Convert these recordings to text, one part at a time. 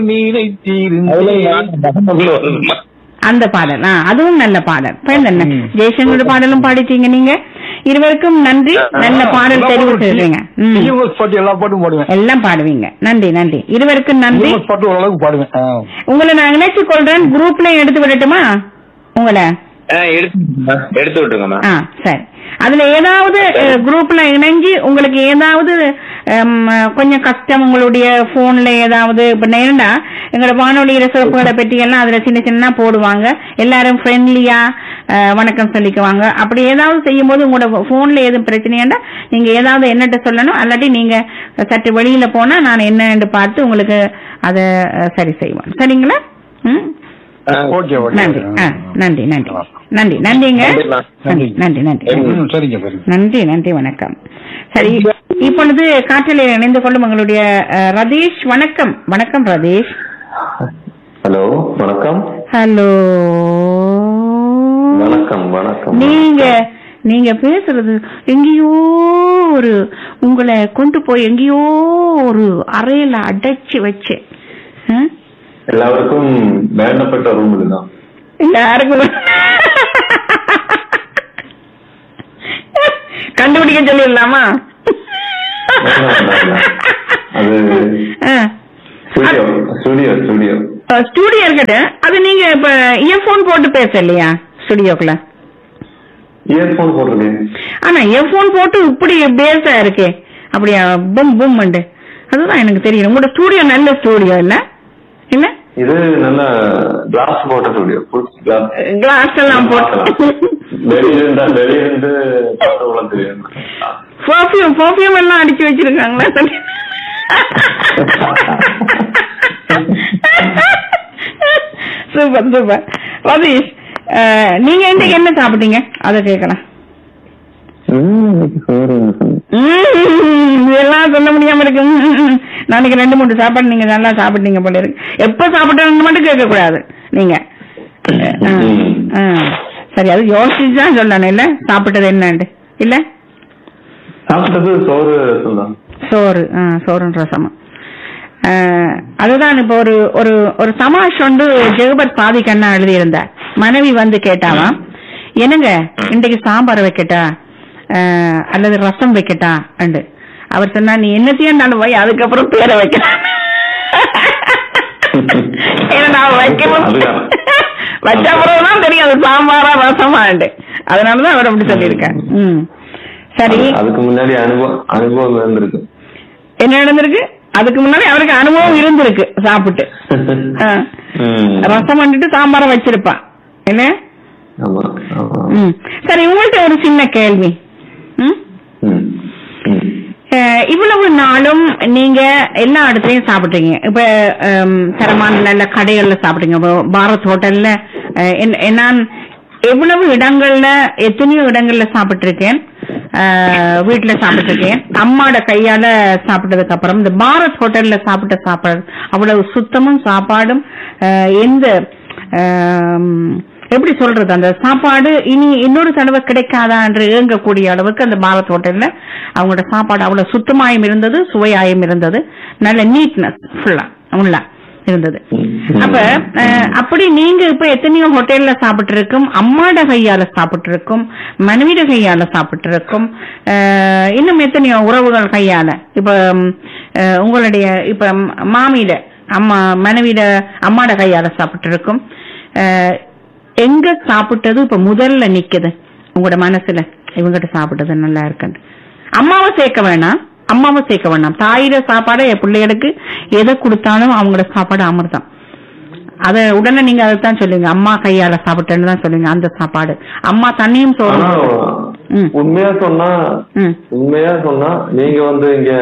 நினைத்தீர்ந்தேன் அந்த பாடல் ஆ அதுவும் நல்ல பாடல் பேர் என்ன ம். ஜெய்சங்கரோட பாடலும் பாடிட்டீங்க நீங்க இருவருக்கும் நன்றி நல்ல பாடல் தெரிவு செய்றீங்க ம். டிஎம்எஸ் பாட்டு எல்லா பாட்டும் பாடுவேன் எல்லாம் பாடுவீங்க நன்றி நன்றி இருவருக்கும் நன்றி டிஎம்எஸ் பாட்டு ஓரளவுக்கு பாடுவேன் ஆ. உங்களை நான் இணைச்சு கொள்றேன் குரூப்ல எடுத்து விடட்டுமா உங்களை எடுத்து எடுத்து விட்டுருங்கம்மா ஆ சரி அதுல ஏதாவது அஹ், குரூப்ல இணைஞ்சு உங்களுக்கு ஏதாவது ஹம், கொஞ்சம் கஷ்டம் உங்களுடைய போன்ல ஏதாவது இப்ப நேரண்டா எங்களோட வானொலியில சிறப்புகளை பற்றி எல்லாம் அதுல சின்ன சின்ன போடுவாங்க எல்லாரும் ஃப்ரெண்ட்லியா வணக்கம் சொல்லிக்குவாங்க அப்படி ஏதாவது செய்யும் போது உங்களோட போன்ல எதுவும் பிரச்சனையாண்டா நீங்க ஏதாவது என்னட்ட சொல்லணும் அல்லாட்டி நீங்க சற்று வெளியில போனா நான் என்னன்னு பார்த்து உங்களுக்கு அதை அஹ், சரி செய்வேன் சரிங்களா ம் ஓகே ஓகே நன்றி ஆ, நன்றி நன்றி நன்றி நன்றிங்க நன்றிம்மா. நன்றி நன்றி நன்றி ம், சரிங்க சரிங்க நன்றி நன்றி வணக்கம் சரி இப்பொழுது காற்றில் இணைந்து கொள்ளும் உங்களுடைய அஹ், ரதீஷ் வணக்கம் வணக்கம் ரதீஷ் ஹலோ வணக்கம் ஹலோ வணக்கம் வணக்கம் நீங்க நீங்க பேசுறது எங்கேயோ ஒரு உங்களை கொண்டு போய் எங்கேயோ ஒரு அறையில அடைச்சு வச்சு ஆ? எல்லாருக்கும் வேண்டப்பட்ட ரூம் இதுதான் யாருக்கும் கண்டுபிடிக்க சொல்லிடலாமா வேண்டாம், வேண்டாம். அது ஆ. Studio studio studio ah, studio இருக்கட்டும் அது நீங்க இப்ப இயர்போன் போட்டு பேச இல்லையா ஸ்டுடியோக்குள்ள இயர்போன் போட்டிருக்கேன் ஆனா இயர்போன் போட்டு இப்படி பேஸா இருக்கே அப்படியா பும் பும் அதுதான் எனக்கு தெரியும் உங்களோட ஸ்டூடியோ நல்ல ஸ்டூடியோ இல்ல இல்ல இது நல்ல கிளாஸ் போட்ட ஸ்டுடியோ ஃபுல் கிளாஸ் கிளாஸ் எல்லாம் போட்டு வெளியிலிருந்தா வெளியிலிருந்து பார்த்தவங்கள தெரியும் பர்ஃபியூம் பர்ஃபியூம் எல்லாம் அடிச்சு வச்சிருக்காங்களா சூப்பர் சூப்பர் ரதீஷ் அஹ், நீங்க இன்னைக்கு என்ன சாப்பிட்டீங்க அதை கேட்கலாம் ம்ம், இதெல்லாம் சொல்ல முடியாம இருக்கு ம்ம். நாளைக்கு ரெண்டு மூணு சாப்பாடு நீங்க நல்லா சாப்பிட்டீங்க போல இருக்கு எப்ப சாப்பிட்டேன்னு மட்டும் கேட்க கூடாது நீங்க ஆ, ஆ. சரி அது யோசிச்சு தான் சொல்லணும் இல்ல சாப்பிட்டது என்னண்டு இல்ல சாப்பிட்டது சோறு தான் சோறு ஆ, சோறும் ரசமும் ஆ, அதுதான் இப்ப ஒரு ஒரு ஒரு சமாஷ் வந்து ஜெகபத் பாதி கண்ணா எழுதியிருந்தார் மனைவி வந்து கேட்டாவாம் என்னங்க இன்றைக்கு சாம்பார் வைக்கட்டா ஆ, அல்லது ரசம் வைக்கட்டா அண்டு அவர் சொன்னா நீ என்னத்தையும் நான் போய் அதுக்கப்புறம் பேரை வைக்கலாம் ஏன்னா நான் வைக்கணும் அதுதான். வச்ச பிறகுதான் தெரியும் அது சாம்பாரா ரசமாண்டு அதனாலதான் அவர் அப்படி சொல்லியிருக்கார் ம் சரி அதுக்கு முன்னாடி அனுபவம் அனுபவம் இருந்திருக்கு என்ன நடந்திருக்கு அதுக்கு முன்னாடி அவருக்கு அனுபவம் இருந்திருக்கு சாப்பிட்டு ஆ. ம். ரசம் பண்ணிட்டு சாம்பார வச்சிருப்பான் என்ன ஆமா ஆமா ம். சரி உங்கள்ட்ட ஒரு சின்ன கேள்வி ம்? ம். ம். அஹ், இவ்வளவு நாளும் நீங்க எல்லா இடத்துலயும் சாப்பிட்டீங்க இப்ப ஹம், தரமான நல்ல கடைகள்ல சாப்பிட்டீங்க இப்ப பாரத் ஹோட்டல்ல அஹ், என்- நான் எவ்வளவு இடங்கள்ல எத்தனையோ இடங்கள்ல சாப்பிட்டிருக்கேன் அஹ், வீட்டுல சாப்பிட்டிருக்கேன் அம்மாட கையால சாப்பிட்டதுக்கு அப்புறம் இந்த பாரத் ஹோட்டல்ல சாப்பிட்ட சாப்பாடு அவ்வளவு சுத்தமும் சாப்பாடும் அஹ், எந்த ஆம், எப்படி சொல்றது அந்த சாப்பாடு இனி இன்னொரு தடவை கிடைக்காதா என்று ஏங்கக்கூடிய அளவுக்கு அந்த பாரத் ஹோட்டல்ல அவங்களோட சாப்பாடு அவ்வளவு சுத்தமாயும் இருந்தது சுவையாயும் இருந்தது நல்ல நீட்னஸ் ஃபுல்லா உள்ள இருந்தது அப்ப அஹ், அப்படி நீங்க இப்ப எத்தனையோ ஹோட்டல்ல சாப்பிட்டு இருக்கும் அம்மாட கையால சாப்பிட்டு இருக்கும் மனைவிட கையால சாப்பிட்டு இருக்கும் அஹ், இன்னும் எத்தனையோ உறவுகள் கையால இப்ப ம், அஹ், உங்களுடைய இப்ப ம், மாமியிட அம்மா மனைவிட அம்மாட கையால சாப்பிட்டு இருக்கும் அஹ், எங்க சாப்பிட்டது இப்ப முதல்ல நிக்குது உங்களோட மனசுல இவங்கிட்ட சாப்பிட்டது நல்லா இருக்குன்னு அம்மாவை சேர்க்க வேணாம் அம்மாவை சேர்க்க வேணாம் தாயிட சாப்பாடு என் பிள்ளைகளுக்கு எதை கொடுத்தாலும் அவங்களோட சாப்பாடு அமிர்தம் அத உடனே நீங்க அதைத்தான் சொல்லுங்க அம்மா கையால சாப்பிட்டேன்னு தான் சொல்லுங்க அந்த சாப்பாடு அம்மா தண்ணியும் ஆனா சோறும் ம். உண்மையா சொன்னா ம் உண்மையா சொன்னா நீங்க வந்து இங்க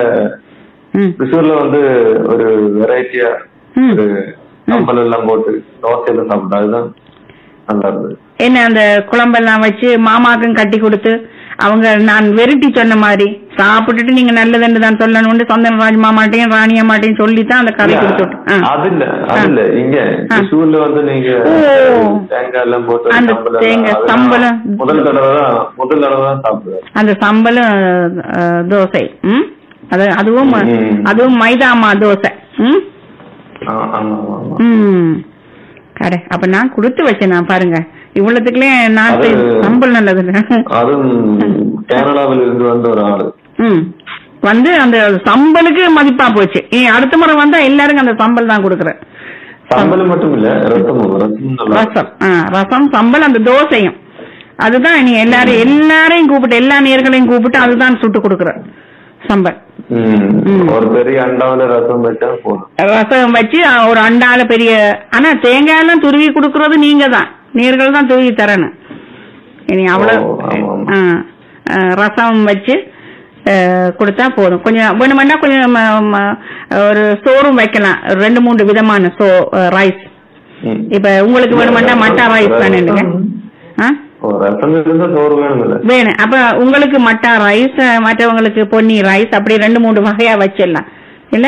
ம் திருச்சூர்ல வந்து ஒரு வெரைட்டியா ம். ஒரு கம்பல் எல்லாம் போட்டு தோசையில சாப்பிட்டா அதுதான் நல்லா இருந்தது என்ன அந்த குழம்பெல்லாம் வச்சு மாமாக்கும் கட்டி கொடுத்து அவங்க நான் வெரைட்டி சொன்ன மாதிரி சாப்பிட்டுட்டு நீங்க நல்லதுன்னு தான் சொல்லணும்னு சந்தனராஜ் மாமாட்டையும் ராணி அம்மாட்டையும் சொல்லித்தான் அந்த கதை கொடுத்து விட்டு ஆ. அது இல்ல அது இல்ல இங்க திருச்சூர்ல வந்து நீங்க ஓ. தேங்காய் எல்லாம் போட்டு அந்த சம்பல் எல்லாம் தேங்காய் அதெல்லாம் சம்பளம். முதல் தடவை தான் முதல் தடவை தான் சாப்பிடுவேன் அந்த சம்பளம் அஹ், தோசை ம் அது அதுவும் ம். அதுவும் மைதாமா தோசை ம் ஆ, ஆமா ஆமா ஆமா ம் கடை அப்ப நான் கொடுத்து வச்சேன் நான் பாருங்க இவ்வளவுக்குள்ளே நான் அது- சம்பளம் நல்லது அதுவும் கேரளாவில் இருந்து வந்த ஒரு ஆளு ம் வந்து அந்த சம்பளுக்கு மதிப்பா போச்சு இனி அடுத்த முறை வந்தா எல்லாருக்கும் அந்த சம்பல் தான் கொடுக்குறேன் சம்பளம் மட்டும் இல்ல ரசமும் ரசமும் நல்லா இருக்கும். ரசம் ஆ, ரசம் சம்பல் அந்த தோசையும் அதுதான் நீ எல்லாரும் எல்லாரையும் கூப்பிட்டு எல்லா நேர்களையும் கூப்பிட்டு அதுதான் சுட்டு கொடுக்குற சம்பல் ம். ம். ஒரு பெரிய அண்டாவில ரசம் வச்சா போதும் ரசம் வச்சு ஆ, ஒரு அண்டால பெரிய ஆனா தேங்காய் எல்லாம் துருவி கொடுக்கறது நீங்க தான் நேர்கள் தான் துருவி தரணும் இனி அவ்வளவு ஓ, ஆமா, ஆமா. ஆ, ஆ, ரசம் வச்சு ஆ, கொடுத்தா போதும் கொஞ்சம் வேணுமெண்டா கொஞ்சம் ம, ம, ஒரு சோறும் வைக்கலாம் ஒரு ரெண்டு மூன்று விதமான சோ ரைஸ் ம். இப்ப உங்களுக்கு வேணுமெண்டா மட்டா ரைஸ் வேணுங்க ஆ ஓ, ரசம் இருந்தா சோறு வேணும் இல்ல வேணும் அப்ப உங்களுக்கு மட்டா ரைஸ் மற்றவங்களுக்கு பொன்னி ரைஸ் அப்படி ரெண்டு மூணு வகையா வச்சிடலாம் இல்ல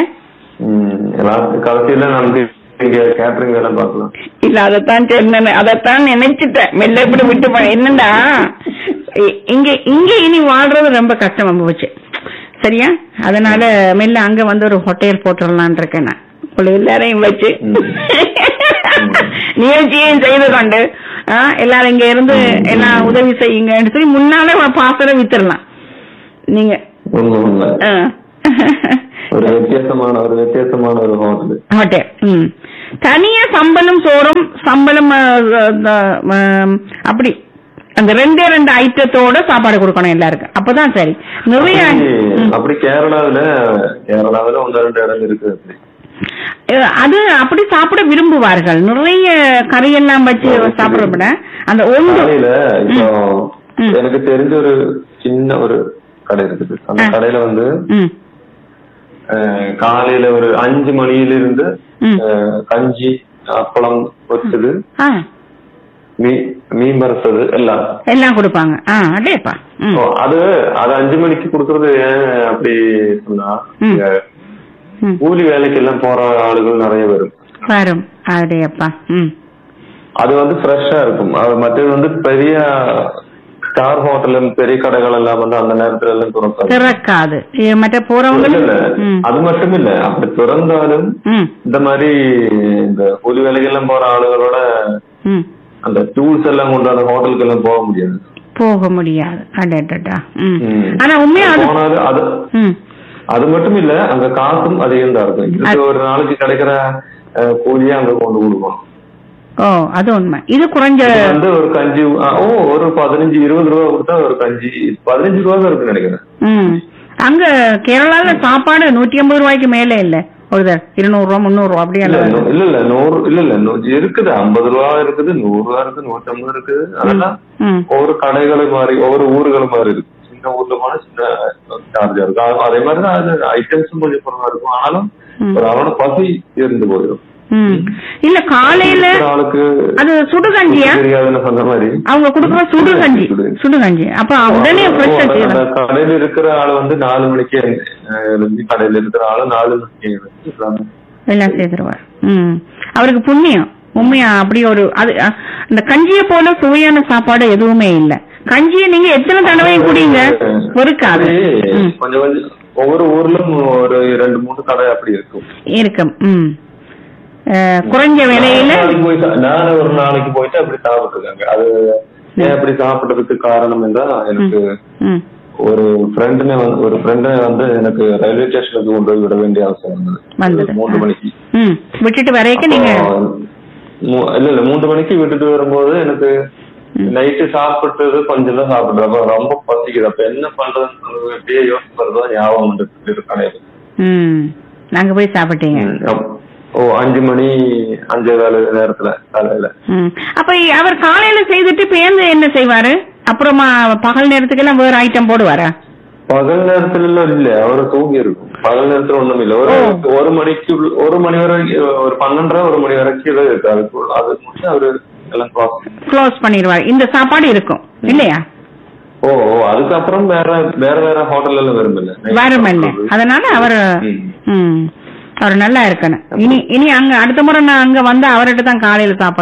லாஸ்ட் கடைசியில நமக்கு இங்க கேட்டரிங் வேலை பார்க்கலாம் இல்ல அதத்தான் சொன்னேன் அதத்தான் நினைச்சிட்டேன் மெல்ல இப்படி விட்டு போ- என்னடா இ- இங்க இங்க இனி வாழ்றது ரொம்ப கஷ்டமா போச்சு சரியா அதனால மெல்ல அங்க வந்து ஒரு ஹோட்டல் போட்டுடலான் இருக்கேன் நான் உங்களை எல்லாரையும் வச்சு ம். ம். நிகழ்ச்சியையும் செய்து கொண்டு ஆ, எல்லாரும் இங்க இருந்து எல்லாம் உதவி செய்யுங்கன்னு சொல்லி முன்னாலே பாசரை வித்துடலாம் நீங்க உண்மை உண்மை ஆ. ஒரு வித்தியாசமான ஒரு வித்தியாசமான ஒரு ஹோட்டல் ஹோட்டல் ம் தனியா சம்பளம் சோறும் சம்பளம் ஆ, ஆ, ஆ, அப்படி அந்த ரெண்டே ரெண்டு ஐட்டத்தோட சாப்பாடு கொடுக்கணும் எல்லாருக்கும் அப்பதான் சரி நிறைய ம். அப்படி கேரளாவில கேரளாவில ஒன்று ரெண்டு இடம் இருக்கு அப்படி அஹ் அது அப்படி சாப்பிட விரும்புவார்கள் நிறைய கறியெல்லாம் வச்சு சாப்பிட விட அந்த ஒன்று காலையில இப்போ ம். எனக்கு தெரிஞ்ச ஒரு சின்ன ஒரு கடை இருக்குது அந்த ஆ. கடையில வந்து ம் அஹ், காலையில ஒரு அஞ்சு மணியில இருந்து ம். அஹ், கஞ்சி அப்பளம் பொரிச்சது ஆ மீ- மீன் வறுத்தது எல்லாம் எல்லாம் கொடுப்பாங்க ஆ அடேப்பா ம் ஓ, அது அது அஞ்சு மணிக்கு கொடுக்கறது ஏன் அப்படி சொன்னா ம். இங்க ம் கூலி வேலைக்கு எல்லாம் போற ஆளுகள் நிறைய வரும் வரும் அடேப்பா ம் அது வந்து ஃப்ரெஷ்ஷா இருக்கும் அது மற்றது வந்து பெரிய ஸ்டார் ஹோட்டல் பெரிய கடைகள் எல்லாம் வந்து அந்த நேரத்துல எல்லாம் திறக்காது திறக்காது இ- மற்ற இல்ல, போறவங்களும் இல்ல. ம் அது மட்டும் இல்ல அப்படி திறந்தாலும் ம் இந்த மாதிரி இந்த கூலி வேலைக்கு எல்லாம் போற ஆளுகளோட ம் அந்த டூல்ஸ் எல்லாம் கொண்டு அந்த ஹோட்டலுக்கு எல்லாம் போக முடியாது போக முடியாது அடடா ம் ம். ஆனா உண்மையா அது போனாலும் அது ம் அது மட்டும் இல்ல அங்க காசும் அதிகம் தான் இருக்கும் இதுக்கு ஒரு நாளைக்கு கிடைக்கிற அஹ், கூலியை அங்க கொண்டு கொடுக்கும் ஓ அது உண்மை இது குறைஞ்ச இது வந்து ஒரு கஞ்சி ஆ, ஓ ஒரு பதினஞ்சு இருபது ரூபா கொடுத்தா ஒரு கஞ்சி பதினஞ்சு ரூபா தான் இருக்குன்னு நினைக்கிறேன் ம் அங்க கேரளால சாப்பாடு நூத்தி ஐம்பது ரூபாய்க்கு மேல இல்ல ஒரு தடவை இருநூறு ரூபா முந்நூறு ரூபா அப்படியே இல்ல நூ- இல்ல இல்ல நூறு இல்ல இல்ல நூ- இருக்குது ஐம்பது ரூபா இருக்குது நூறு ரூபா இருக்கு நூத்தி ஐம்பது இருக்குது அதெல்லாம் ம் ஒவ்வொரு கடைகள் மாதிரி ஒவ்வொரு ஊர்கள் மாதிரி இருக்கு சின்ன ஊர்ல போனா சின்ன சார்ஜா இருக்கும் அது- அதே மாதிரி தான் அது ஐட்டம்ஸும் கொஞ்சம் குறைவா இருக்கும் ஆனாலும் ம். ஒரு அவனோட பசி இருந்து போயிடும் ம் இல்ல காலையில ஒரு ஆளுக்கு அது சுடுகஞ்சியா தெரியாதுன்னு சொன்ன மாதிரி அவங்க கொடுக்குற சுடுகஞ்சி சுடுகஞ்சி அப்ப உடனே ஓ, ஃப்ரெஷ்ஷா அந்த- அந்த செய்யலாம் கடையில இருக்கிற ஆளு வந்து நாலு மணிக்கு அஹ், எழுந்து கடையில இருக்கிற ஆளு நாலு மணிக்கு எழுந்து எல்லாமே. எல்லாம் செய்திருவார் ம் அவருக்கு புண்ணியம் உண்மையா அப்படி ஒரு அது அ, அந்த கஞ்சியை போல சுவையான சாப்பாடு எதுவுமே இல்ல கஞ்சியை நீங்க எத்தனை தடவையும் குடிங்க பொறுக்காது அது ம், கொஞ்சம் கொஞ்சம் ஒவ்வொரு ஊர்லயும் ஒரு ரெண்டு மூணு கடை அப்படி இருக்கும் இருக்கும் ம் அஹ், குறைஞ்ச விலையில நானும் போய் சா- நானும் ஒரு நாளைக்கு போயிட்டு அப்படி சாப்பிட்டுருக்காங்க அது ஏன் அப்படி சாப்பிட்டதுக்கு காரணம் என்றால் எனக்கு ம் ஒரு ஃப்ரெண்டுனே வந்து ஒரு ஃப்ரெண்டை வந்து எனக்கு ரயில்வே ஸ்டேஷனுக்கு கொண்டு போய் விட வேண்டிய அவசியம் வந்தது வந்தது. ஒரு மூன்று மணிக்கு ம் விட்டுட்டு வரைக்கும் நீங்க அப்போ, மூ- இல்ல இல்ல மூன்று மணிக்கு விட்டுட்டு வரும்போது எனக்கு நைட்டு சாப்பிட்டது கொஞ்சம் தான் சாப்பிடுறது அப்ப ரொம்ப பசிக்குது அப்ப என்ன பண்றதுன்னு சொல்லி எப்படியே யோசிக்கிறதோ ஞாபகம் வந்துட்டு கடையில ம் நாங்க போய் சாப்பிட்டீங்க அப்- ஓ அஞ்சு மணி அஞ்சே கால நேரத்துல காலையில ம் அப்ப அவர் காலையில செய்துட்டு பேருந்து என்ன செய்வாரு அப்புறமா பகல் நேரத்துக்கெல்லாம் வேற ஐட்டம் போடுவாரா பகல் நேரத்துல எல்லாம் இல்ல அவரு தூங்கி இருக்கும் பகல் நேரத்துல ஒண்ணும் இல்ல ஒரு ஒரு மணிக்கு உள்ள- ஒரு மணி வரை ஒரு பன்னெண்டரை ஒரு மணி வரைக்கும் தான் இருக்கு அதுக்கு அது முடிச்சு அவரு எல்லாம் cross க்ளோஸ் பண்ணிடுவார் இந்த சாப்பாடு இருக்கும் இல்லையா ஓ ஓ அதுக்கப்புறம் வேற வேற வேற ஹோட்டல்ல எல்லாம் விரும்பல வருமல்ல அதனால அவர் ம். ம் அவர் நல்லா இருக்கணும் இனி இனி அங்க அடுத்த முறை நான் அங்க வந்து அவர்கிட்ட தான் காலையில சாப்பிடுறேன்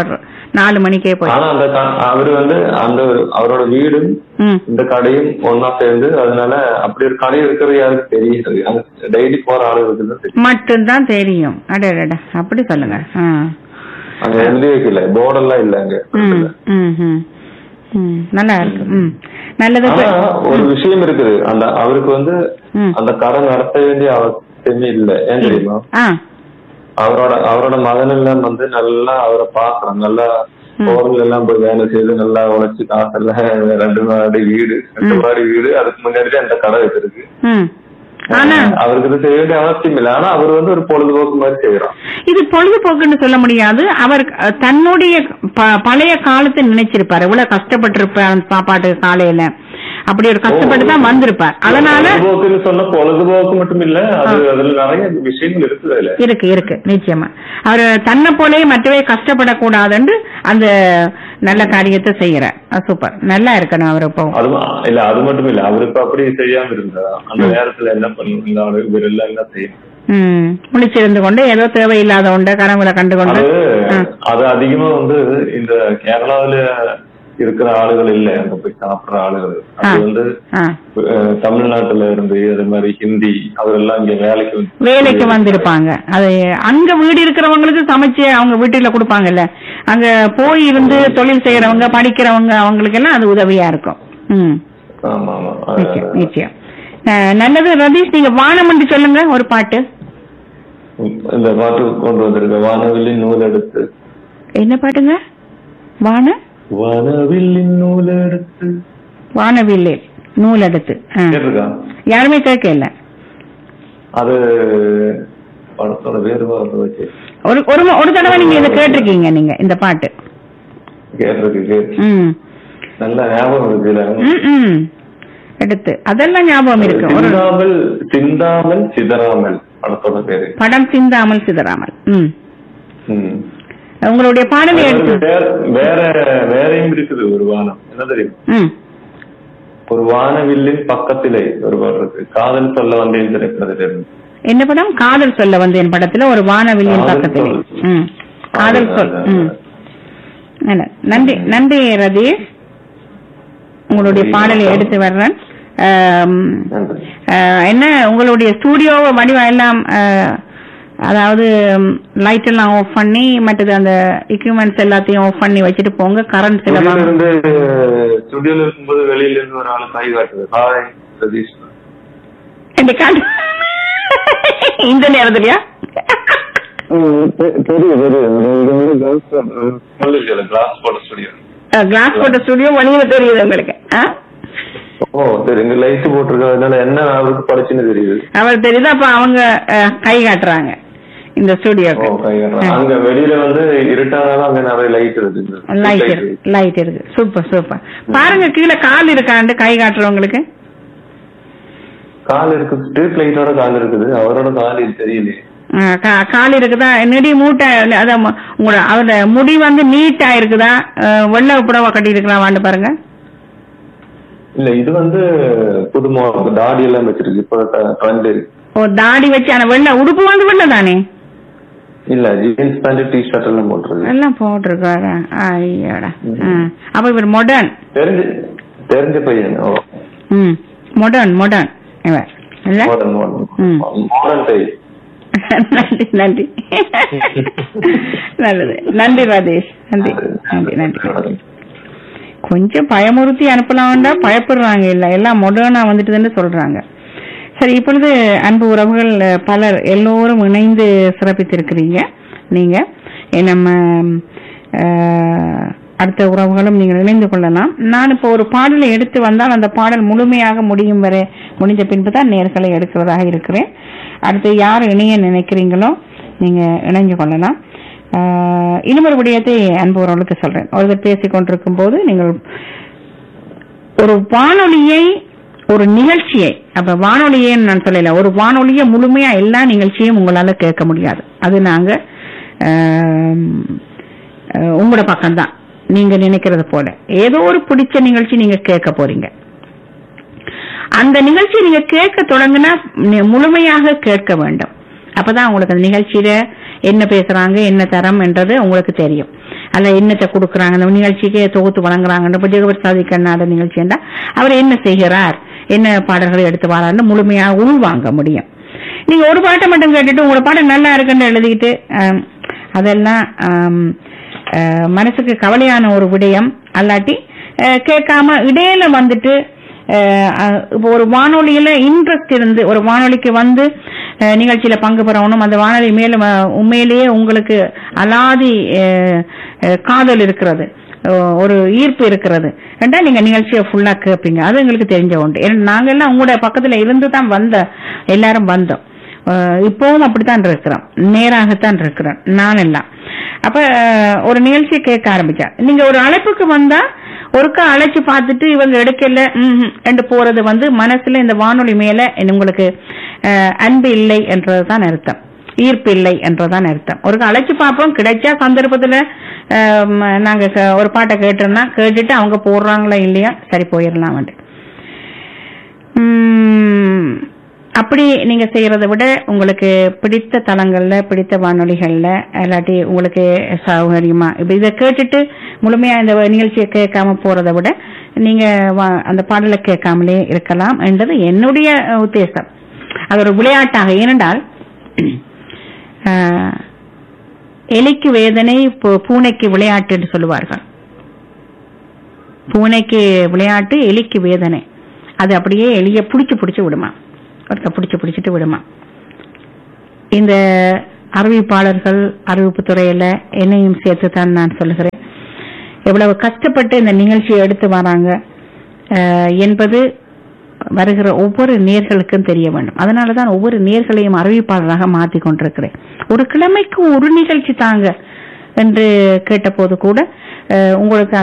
நாலு மணிக்கே போய் ஆனா அந்த க- அவரு வந்து அந்த அவரோட வீடும் ம் இந்த கடையும் ஒன்னா சேர்ந்து அதனால அப்படி ஒரு கடை இருக்கிறது யாருக்கு தெரியாது அங்க டெய்லி போற ஆளுகளுக்கு தான் தெரியும் மட்டும்தான் தெரியும் அடடா அப்படி சொல்லுங்க ஆ. அங்க எழுதி வைக்கல போர்டெல்லாம் இல்ல அங்க ம், ம், ம். ம், நல்லா இருக்கு ம் நல்லது ஆனா இப்ப- ஒரு விஷயம் இருக்குது அந்த அவருக்கு வந்து ம். அந்த கடை நடத்த வேண்டிய அவசியமே இல்ல ஏன் தெரியுமா ஆ அவரோட அவரோட மகன் எல்லாம் வந்து நல்லா அவரை பாக்குறான் நல்லா கோவில் எல்லாம் போய் வேலை செய்து நல்லா உழைச்சு காசெல்லாம் ரெண்டு மாடி வீடு ரெண்டு மாடி வீடு அதுக்கு முன்னாடி தான் இந்த கடை வச்சிருக்கு ம் ஆனா அவருக்கு இது செய்ய வேண்டிய அவசியம் இல்லை ஆனா அவர் வந்து ஒரு பொழுதுபோக்கு மாதிரி செய்யறான் இது பொழுதுபோக்குன்னு சொல்ல முடியாது அவர் அஹ், தன்னுடைய ப- பழைய காலத்தை நினைச்சிருப்பாரு இவ்வளவு கஷ்டப்பட்டிருப்பார் அந்த சாப்பாட்டு காலையில அப்படி ஒரு கஷ்டப்பட்டு தான் வந்திருப்பார் அதனால பொழுதுபோக்குன்னு சொன்ன பொழுதுபோக்கு மட்டும் இல்ல அது அதுல நிறைய விஷயங்கள் இருக்குது அதுல இருக்கு இருக்கு நிச்சயமா அவர் தன்னை போலயே மற்றவே கஷ்டப்படக்கூடாதுன்னு அந்த நல்ல காரியத்தை செய்யறார் சூப்பர் நல்லா இருக்கணும் அவர் இப்போ அது இல்ல அது மட்டும் இல்ல அவர் இப்ப அப்படி செய்யாம இருந்தா அந்த நேரத்துல என்ன பண்ணும் இந்த ஆளு இவர் எல்லாம் என்ன செய்யும் ம் முழிச்சிருந்து கொண்டு ஏதோ தேவையில்லாத உண்டு கனவுல கண்டு கொண்டு அது ஆ. அது அதிகமா வந்து இந்த கேரளாவில இருக்கிற ஆளுகள் இல்ல அங்க போய் சாப்பிடுற ஆளுகள் அது ஆ. வந்து ஆ அஹ், தமிழ்நாட்டுல இருந்து அதே மாதிரி ஹிந்தி அவரெல்லாம் இங்க வேலைக்கு வந்து- வேலைக்கு வந்திருப்பாங்க அது அங்க வீடு இருக்கிறவங்களுக்கு சமைச்சு அவங்க வீட்டுல கொடுப்பாங்கல்ல அங்க போய் இருந்து தொழில் செய்யறவங்க படிக்கிறவங்க அவங்களுக்கு எல்லாம் அது உதவியா இருக்கும் ம் ஆமா ஆமா நிச்சயம் அஹ், நிச்சயம் அஹ், நல்லது ரதீஷ் நீங்க வானம் என்று சொல்லுங்க ஒரு பாட்டு இந்த பாட்டு கொண்டு வந்திருக்க வானவில்லின் நூல் எடுத்து என்ன பாட்டுங்க வான வானவில்லின் நூல் எடுத்து வானவில்லே நூல் எடுத்து ஆ. கேட்டிருக்கா யாருமே கேட்கல அது படத்தோட வேறு வார்த்தை வச்சு ஒரு ஒரு மு- ஒரு தடவை நீங்க இதை கேட்டிருக்கீங்க நீங்க இந்த பாட்டு கேட்டிருக்கு கேட்டு ம் நல்ல ஞாபகம் இருக்குல்ல ம், ம் எடுத்து அதெல்லாம் ஞாபகம் இருக்கு ஒரு சிந்தாமல் சிந்தாமல் சிதறாமல் படத்தோட பேரு படம் சிந்தாமல் சிதறாமல் ம் ம். உங்களுடைய பாடலை எடுத்து வேற- வேற வேறையும் இருக்குது ஒரு வானம் என்ன தெரியும் ம் ஒரு வானவில்லின் பக்கத்திலே ஒரு பாட்டு இருக்கு காதல் சொல்ல வந்தேன் திரைப்படத்துல இருந்து என்ன படம் காதல் சொல்ல வந்தேன் படத்துல ஒரு வானவில்லின் காதல் பக்கத்திலே சொல். ம் காதல் சொல் ம் நல்ல. நன்றி நன்றி ரதீஷ் உங்களுடைய பாடலை எடுத்து வர்றேன் ஆம், நன்றி ஆஹ், என்ன உங்களுடைய ஸ்டூடியோ வடிவம் எல்லாம் ஆஹ், அதாவது லைட் எல்லாம் ஆஃப் பண்ணி மற்றது அந்த எக்யூப்மெண்ட்ஸ் எல்லாத்தையும் ஆஃப் பண்ணி வச்சுட்டு போங்க கரண்ட் ஸ்டுடியோல செலவாகும் இருந்து ஸ்டுடியோல இருக்கும்போது வெளியில இருந்து ஒரு ஆள் கை காட்டுது ஹாய் சதீஷ் இந்த காட்டு இந்த நேரத்துலயா தெரியும் தெரியும் கிளாஸ் போட்ட ஸ்டுடியோ கிளாஸ் போட்ட ஸ்டுடியோ வெளியில தெரியுது உங்களுக்கு ஆ? ஓ சரி இங்க லைட் போட்டிருக்கிறதுனால என்ன அவருக்கு படிச்சுன்னு தெரியுது அவர் தெரியுது அப்ப அவங்க அஹ், கை காட்டுறாங்க இந்த ஓ ஸ்டுடியோக்கு கை காட்டுறாங்க. அங்க வெளியில வந்து இருட்டானாலும் அங்க நிறைய லைட் இருக்கு லைட் இருக்கு லைட் இருக்கு சூப்பர் சூப்பர் பாருங்க கீழே கால் இருக்காண்டு கை காட்டுறவங்களுக்கு கால் இருக்கு ஸ்ட்ரீட் லைட்டோட கால் இருக்குது அவரோட கால் இது தெரியலையே அஹ், கா- கால் இருக்குதா நெடி மூட்டை அதான் மு- உங்களோட அவரோட முடி வந்து நீட்டா இருக்குதா அஹ், வெள்ளை புடவை கட்டி இருக்கலாமான்னு பாருங்க இல்ல இது வந்து புதுமா தாடி எல்லாம் வச்சிருக்கு இப்போ ட்ரெண்ட் இருக்கு ஓ தாடி வச்சு ஆனா வெள்ளை உடுப்பு வந்து வெள்ளை தானே இல்ல ஜீன்ஸ் பேண்ட் டி ஷர்ட் எல்லாம் போட்டிருக்கு எல்லாம் போட்டிருக்காரு ஐயோடா ம். அப்ப இவர் மொடர்ன் தெரிஞ்சு தெரிஞ்ச பையன் ஓ ம் மொடர்ன் மொடர்ன் இவர் இல்ல மாடர்ன் ம். மாடர்ன் மாடர்ன் டை நன்றி நன்றி நல்லது நன்றி ராஜேஷ் நன்றி நன்றி நன்றி கொஞ்சம் பயமுறுத்தி அனுப்பலாம்டா பயப்படுறாங்க இல்ல எல்லாம் மொடர்னா வந்துட்டுதுன்னு சொல்றாங்க சரி இப்பொழுது அன்பு உறவுகள் அஹ், பலர் எல்லோரும் இணைந்து சிறப்பித்திருக்கிறீங்க நீங்க எ, நம்ம அஹ், அடுத்த உறவுகளும் நீங்கள் இணைந்து கொள்ளலாம் நான் இப்போ ஒரு பாடலை எடுத்து வந்தால் அந்த பாடல் முழுமையாக முடியும் வரை முடிஞ்ச பின்பு தான் நேர்களை எடுக்கிறதாக இருக்கிறேன் அடுத்து யார் இணைய நினைக்கிறீங்களோ நீங்க இணைஞ்சு கொள்ளலாம் ஆஹ் இன்னும் ஒரு விடயத்தை அன்பு உறவுகளுக்கு சொல்றேன் ஒருவர் பேசிக் கொண்டிருக்கும் போது நீங்கள் ஒரு வானொலியை ஒரு நிகழ்ச்சியை அப்ப வானொலியை நான் சொல்லல ஒரு வானொலியை முழுமையா எல்லா நிகழ்ச்சியும் உங்களால கேட்க முடியாது அது நாங்க ஆம், அஹ், உங்களோட பக்கம்தான் நீங்க நினைக்கிறது போல ஏதோ ஒரு பிடிச்ச நிகழ்ச்சி நீங்க கேட்க போறீங்க அந்த நிகழ்ச்சி நீங்க கேட்க தொடங்குனா நி- முழுமையாக கேட்க வேண்டும் அப்பதான் உங்களுக்கு அந்த நிகழ்ச்சியில என்ன பேசுறாங்க என்ன தரம் என்றது உங்களுக்கு தெரியும் அல்ல என்னத்தை கொடுக்குறாங்க அந்த நிகழ்ச்சிக்கு தொகுத்து வழங்குறாங்க இப்ப ஜெகபிரசாதி கண்ணாட நிகழ்ச்சிண்டா அவர் என்ன செய்கிறார் என்ன பாடல்களை எடுத்து வராருன்னு முழுமையாக உள்வாங்க முடியும் நீங்க ஒரு பாட்டை மட்டும் கேட்டுட்டு உங்களோட பாட்டு நல்லா இருக்குன்னு எழுதிக்கிட்டு ஆம், அதெல்லாம் ஆம், அஹ், மனசுக்கு கவலையான ஒரு விடயம் அல்லாட்டி அஹ், கேட்காம இடையில வந்துட்டு அஹ், அஹ், இப்போ ஒரு வானொலியில இன்ட்ரெஸ்ட் இருந்து ஒரு வானொலிக்கு வந்து அஹ், நிகழ்ச்சியில பங்கு பெறணும் அந்த வானொலி மேல அஹ், உண்மையிலேயே உங்களுக்கு அலாதி அஹ், அஹ், காதல் இருக்கிறது அஹ், ஒரு ஈர்ப்பு இருக்கிறது ரெண்டா நீங்க நிகழ்ச்சியை ஃபுல்லா கேட்பீங்க அது எங்களுக்கு தெரிஞ்ச உண்டு ஏன்னா நாங்க எல்லாம் உங்களோட பக்கத்துல இருந்து தான் வந்த எல்லாரும் வந்தோம் அஹ், இப்பவும் அப்படித்தான் இருக்கிறோம் நேராகத்தான் இருக்கிறோம் நான் எல்லாம் அப்ப அஹ், ஒரு நிகழ்ச்சியை கேட்க ஆரம்பிச்சா நீங்க ஒரு அழைப்புக்கு வந்தா ஒருக்கா அழைச்சு பார்த்துட்டு இவங்க எடுக்கல ம்ஹும் என்று போறது வந்து மனசுல இந்த வானொலி மேல உங்களுக்கு அஹ், அன்பு இல்லை என்றதுதான் அர்த்தம் ஈர்ப்பு இல்லை என்றதான் அர்த்தம் ஒரு அழைச்சு பார்ப்போம் கிடைச்சா சந்தர்ப்பத்துல அஹ், ம, நாங்க க- ஒரு பாட்டை கேட்டோம்னா கேட்டுட்டு அவங்க போடுறாங்களா இல்லையா சரி போயிடலாம் வந்து உம், அப்படி நீங்க செய்யறதை விட உங்களுக்கு பிடித்த தளங்கள்ல பிடித்த வானொலிகள்ல இல்லாட்டி உங்களுக்கு சௌகரியமா இப்ப இதை கேட்டுட்டு முழுமையா இந்த நிகழ்ச்சியை கேட்காம போறதை விட நீங்க வா- அந்த பாடலை கேட்காமலே இருக்கலாம் என்றது என்னுடைய அஹ், உத்தேசம் அது ஒரு விளையாட்டாக ஏனென்றால் ஆஹ், எலிக்கு வேதனை பூ- பூனைக்கு விளையாட்டு என்று சொல்லுவார்கள் பூனைக்கு விளையாட்டு எலிக்கு வேதனை அது அப்படியே எலிய புடிச்சு புடிச்சு விடுமா ஒருக்க புடிச்சு புடிச்சிட்டு விடுமா இந்த அறிவிப்பாளர்கள் அறிவிப்பு துறையில என்னையும் சேர்த்து தான் நான் சொல்லுகிறேன் எவ்வளவு கஷ்டப்பட்டு இந்த நிகழ்ச்சியை எடுத்து வராங்க அஹ், என்பது வருகிற ஒவ்வொரு நேர்களுக்கும் தெரிய வேண்டும் அதனாலதான் ஒவ்வொரு நேர்களையும் அறிவிப்பாளராக மாத்தி கொண்டிருக்கிறேன் ஒரு கிழமைக்கு ஒரு நிகழ்ச்சி தாங்க என்று கேட்டபோது கூட அஹ், உங்களுக்கு